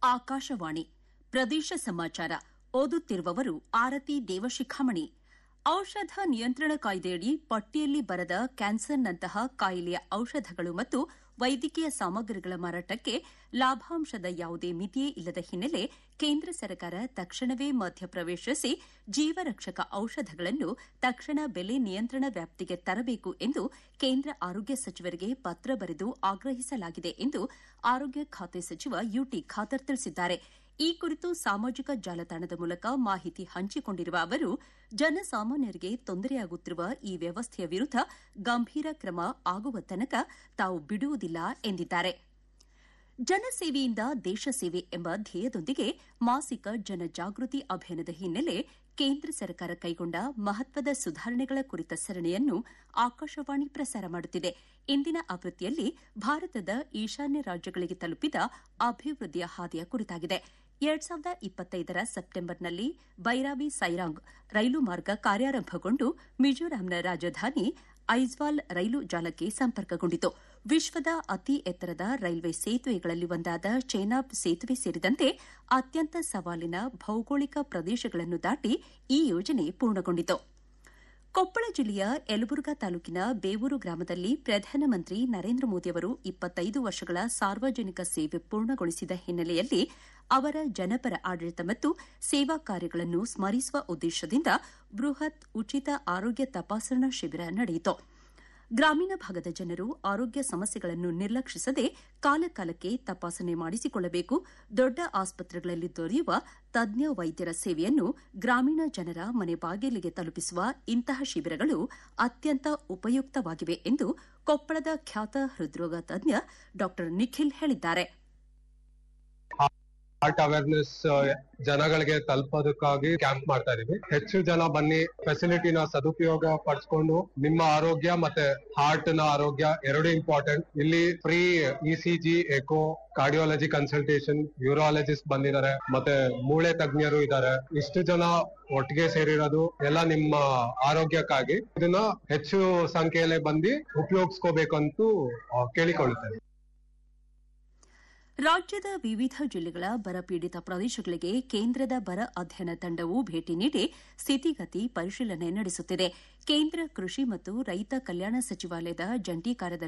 ಆಕಾಶವಾಣಿ ಪ್ರದೇಶ ಸಮಾಚಾರ ಓದುತ್ತಿರುವವರು ಆರತಿ ದೇವಶಿಖಾಮಣಿ ಔಷಧ ನಿಯಂತ್ರಣ ಕಾಯ್ದೆಯಡಿ ಪಟ್ಟಿಯಲ್ಲಿ ಬರದ ಕ್ಯಾನ್ಸರ್ನಂತಹ ಕಾಯಿಲೆಯ ಔಷಧಗಳು ಮತ್ತು ವೈದ್ಯಕೀಯ ಸಾಮಗ್ರಿಗಳ ಮಾರಾಟಕ್ಕೆ ಲಾಭಾಂಶದ ಯಾವುದೇ ಮಿತಿಯೇ ಇಲ್ಲದ ಹಿನ್ನೆಲೆ ಕೇಂದ್ರ ಸರ್ಕಾರ ತಕ್ಷಣವೇ ಮಧ್ಯಪ್ರವೇಶಿಸಿ ಜೀವರಕ್ಷಕ ಔಷಧಗಳನ್ನು ತಕ್ಷಣ ಬೆಲೆ ನಿಯಂತ್ರಣ ವ್ಯಾಪ್ತಿಗೆ ತರಬೇಕು ಎಂದು ಕೇಂದ್ರ ಆರೋಗ್ಯ ಸಚಿವರಿಗೆ ಪತ್ರ ಬರೆದು ಆಗ್ರಹಿಸಲಾಗಿದೆ ಎಂದು ಆರೋಗ್ಯ ಖಾತೆ ಸಚಿವ ಯುಟಿ ಖಾದರ್ ತಿಳಿಸಿದ್ದಾರೆ ಈ ಕುರಿತು ಸಾಮಾಜಿಕ ಜಾಲತಾಣದ ಮೂಲಕ ಮಾಹಿತಿ ಹಂಚಿಕೊಂಡಿರುವ ಅವರು ಜನಸಾಮಾನ್ಯರಿಗೆ ತೊಂದರೆಯಾಗುತ್ತಿರುವ ಈ ವ್ಯವಸ್ಥೆಯ ವಿರುದ್ದ ಗಂಭೀರ ಕ್ರಮ ಆಗುವ ತನಕ ತಾವು ಬಿಡುವುದಿಲ್ಲ ಎಂದಿದ್ದಾರೆ ಜನಸೇವೆಯಿಂದ ದೇಶ ಸೇವೆ ಎಂಬ ಧ್ಯೇಯದೊಂದಿಗೆ ಮಾಸಿಕ ಜನಜಾಗೃತಿ ಅಭಿಯಾನದ ಹಿನ್ನೆಲೆ ಕೇಂದ್ರ ಸರ್ಕಾರ ಕೈಗೊಂಡ ಮಹತ್ವದ ಸುಧಾರಣೆಗಳ ಕುರಿತ ಸರಣಿಯನ್ನು ಆಕಾಶವಾಣಿ ಪ್ರಸಾರ ಮಾಡುತ್ತಿದೆ ಇಂದಿನ ಆವೃತ್ತಿಯಲ್ಲಿ ಭಾರತದ ಈಶಾನ್ಯ ರಾಜ್ಯಗಳಿಗೆ ತಲುಪಿದ ಅಭಿವೃದ್ಧಿಯ ಹಾದಿಯ ಕುರಿತಾಗಿದೆ ಎರಡ್ ಸಾವಿರದ ಇಪ್ಪತ್ತೈದರ ಸೆಪ್ಟೆಂಬರ್ನಲ್ಲಿ ಬೈರಾಬಿ ಸೈರಾಂಗ್ ರೈಲು ಮಾರ್ಗ ಕಾರ್ಯಾರಂಭಗೊಂಡು ಮಿಜೋರಾಂನ ರಾಜಧಾನಿ ಐಜ್ವಾಲ್ ರೈಲು ಜಾಲಕ್ಕೆ ಸಂಪರ್ಕಗೊಂಡಿತು ವಿಶ್ವದ ಅತಿ ಎತ್ತರದ ರೈಲ್ವೆ ಸೇತುವೆಗಳಲ್ಲಿ ಒಂದಾದ ಚೇನಾಬ್ ಸೇತುವೆ ಸೇರಿದಂತೆ ಅತ್ಯಂತ ಸವಾಲಿನ ಭೌಗೋಳಿಕ ಪ್ರದೇಶಗಳನ್ನು ದಾಟಿ ಈ ಯೋಜನೆ ಪೂರ್ಣಗೊಂಡಿತು ಕೊಪ್ಪಳ ಜಿಲ್ಲೆಯ ಯಲಬುರ್ಗಾ ತಾಲೂಕಿನ ಬೇವೂರು ಗ್ರಾಮದಲ್ಲಿ ಪ್ರಧಾನಮಂತ್ರಿ ನರೇಂದ್ರ ಮೋದಿ ಅವರು ಇಪ್ಪತ್ತೈದು ವರ್ಷಗಳ ಸಾರ್ವಜನಿಕ ಸೇವೆ ಪೂರ್ಣಗೊಳಿಸಿದ ಹಿನ್ನೆಲೆಯಲ್ಲಿ ಅವರ ಜನಪರ ಆಡಳಿತ ಮತ್ತು ಸೇವಾ ಕಾರ್ಯಗಳನ್ನು ಸ್ಮರಿಸುವ ಉದ್ದೇಶದಿಂದ ಬೃಹತ್ ಉಚಿತ ಆರೋಗ್ಯ ತಪಾಸಣಾ ಶಿಬಿರ ನಡೆಯಿತು ಗ್ರಾಮೀಣ ಭಾಗದ ಜನರು ಆರೋಗ್ಯ ಸಮಸ್ಯೆಗಳನ್ನು ನಿರ್ಲಕ್ಷಿಸದೆ ಕಾಲಕಾಲಕ್ಕೆ ತಪಾಸಣೆ ಮಾಡಿಸಿಕೊಳ್ಳಬೇಕು ದೊಡ್ಡ ಆಸ್ಪತ್ರೆಗಳಲ್ಲಿ ದೊರೆಯುವ ತಜ್ಞ ವೈದ್ಯರ ಸೇವೆಯನ್ನು ಗ್ರಾಮೀಣ ಜನರ ಮನೆ ಬಾಗಿಲಿಗೆ ತಲುಪಿಸುವ ಇಂತಹ ಶಿಬಿರಗಳು ಅತ್ಯಂತ ಉಪಯುಕ್ತವಾಗಿವೆ ಎಂದು ಕೊಪ್ಪಳದ ಖ್ಯಾತ ಹೃದ್ರೋಗ ತಜ್ಞ ಡಾ ನಿಖಿಲ್ ಹೇಳಿದ್ದಾರೆ ಹಾರ್ಟ್ ಅವೇರ್ನೆಸ್ ಜನಗಳಿಗೆ ತಲುಪೋದಕ್ಕಾಗಿ ಕ್ಯಾಂಪ್ ಮಾಡ್ತಾ ಇದೀವಿ ಹೆಚ್ಚು ಜನ ಬನ್ನಿ ಫೆಸಿಲಿಟಿನ ಸದುಪಯೋಗ ಪಡಿಸ್ಕೊಂಡು ನಿಮ್ಮ ಆರೋಗ್ಯ ಮತ್ತೆ ಹಾರ್ಟ್ ನ ಆರೋಗ್ಯ ಎರಡು ಇಂಪಾರ್ಟೆಂಟ್ ಇಲ್ಲಿ free E C G echo cardiology consultation urologist ಬಂದಿದ್ದಾರೆ ಮತ್ತೆ ಮೂಳೆ ತಜ್ಞರು ಇದ್ದಾರೆ ಇಷ್ಟು ಜನ ಒಟ್ಟಿಗೆ ಸೇರಿರೋದು ಎಲ್ಲ ನಿಮ್ಮ ಆರೋಗ್ಯಕ್ಕಾಗಿ ಇದನ್ನ ಹೆಚ್ಚು ಸಂಖ್ಯೆಯಲ್ಲಿ ಬಂದು ಉಪಯೋಗಿಸ್ಕೋಬೇಕಂತೂ ಕೇಳಿಕೊಳ್ಳುತ್ತೇನೆ ರಾಜ್ಯದ ವಿವಿಧ ಜಿಲ್ಲೆಗಳ ಬರಪೀಡಿತ ಪ್ರದೇಶಗಳಿಗೆ ಕೇಂದ್ರದ ಬರ ಅಧ್ಯಯನ ತಂಡವು ಭೇಟಿ ನೀಡಿ ಸ್ಥಿತಿಗತಿ ಪರಿಶೀಲನೆ ನಡೆಸುತ್ತಿದೆ ಕೇಂದ್ರ ಕೃಷಿ ಮತ್ತು ರೈತ ಕಲ್ಯಾಣ ಸಚಿವಾಲಯದ ಜಂಟಿ ಕಾರ್ಯದರ್ಶಿ